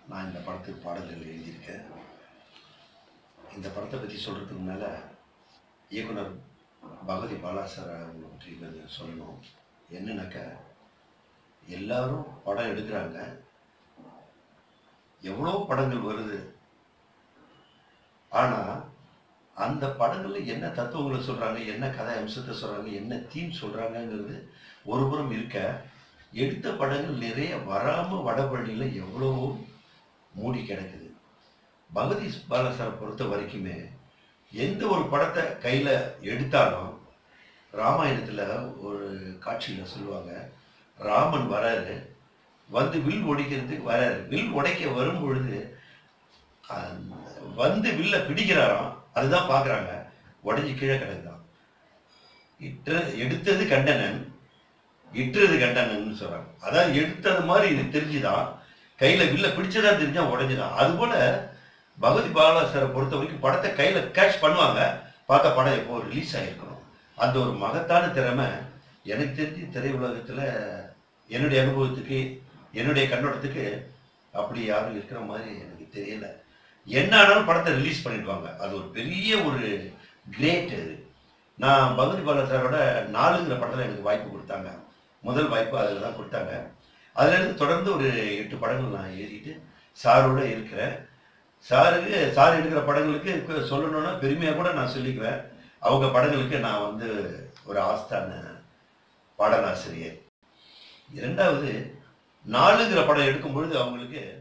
நான் இந்த படத்துக்கு பாடல்கள் எழுதியிருக்கேன் இந்த படத்தை பற்றி சொல்கிறதுக்கு முன்னால் இயக்குனர் பகவதி பாலா சார் அவங்களை பற்றி கொஞ்சம் சொல்லணும் என்னன்னாக்கா எல்லாரும் படம் எடுக்கிறாங்க எவ்வளோ படங்கள் வருது ஆனால் அந்த படங்கள்ல என்ன தத்துவங்களை சொல்றாங்க என்ன கதை அம்சத்தை சொல்றாங்க என்ன தீம் சொல்றாங்கங்கிறது ஒரு புறம் இருக்க எடுத்த படங்கள் நிறைய வராம வடபழனியில எவ்வளவோ மூடி கிடக்குது பகவதி பாலசாரை பொறுத்த வரைக்குமே எந்த ஒரு படத்தை கையில எடுத்தாலும் ராமாயணத்துல ஒரு காட்சியில சொல்லுவாங்க ராமன் வராரு வந்து வில் ஒடிக்கிறதுக்கு வராரு வில் உடைக்க வரும் பொழுது அந்த வந்து வில்ல பிடிக்கிறாராம் அதுதான் பாக்குறாங்க உடஞ்சி கீழே கிடக்குதான் இட்டு எடுத்தது கண்டனன் இட்டுறது கண்டனன் சொல்றாங்க அதாவது எடுத்தது மாதிரி இது தெரிஞ்சுதான் கையில வில்ல பிடிச்சதா தெரிஞ்சா உடஞ்சுதான் அது போல பகவதி பாலாசரை பொறுத்த வரைக்கும் படத்தை கையில கேட்ச் பண்ணுவாங்க பார்த்த படம் எப்போ ரிலீஸ் ஆகிருக்கணும் அந்த ஒரு மகத்தான திறமை எனக்கு தெரிஞ்சு திரையுலகத்துல என்னுடைய அனுபவத்துக்கு என்னுடைய கண்ணோட்டத்துக்கு அப்படி யாரும் இருக்கிற மாதிரி எனக்கு தெரியல என்ன ஆனாலும் படத்தை ரிலீஸ் பண்ணிடுவாங்க அது ஒரு பெரிய ஒரு கிரேட் அது நான் பகவதி பாலசாரோட நாலுங்கிற படத்தில் எனக்கு வாய்ப்பு கொடுத்தாங்க முதல் வாய்ப்பு அதில் தான் கொடுத்தாங்க அதுலேருந்து தொடர்ந்து ஒரு எட்டு படங்கள் நான் எழுதிட்டு சாரோட இருக்கிறேன் சாருக்கு சார் எடுக்கிற படங்களுக்கு கு- சொல்லணும்னா பெருமையாக கூட நான் சொல்லிக்குவேன் அவங்க படங்களுக்கு நான் வந்து ஒரு ஆஸ்தான பாடலாசிரியர் இரண்டாவது நாலுங்கிற படம் எடுக்கும் பொழுது அவங்களுக்கு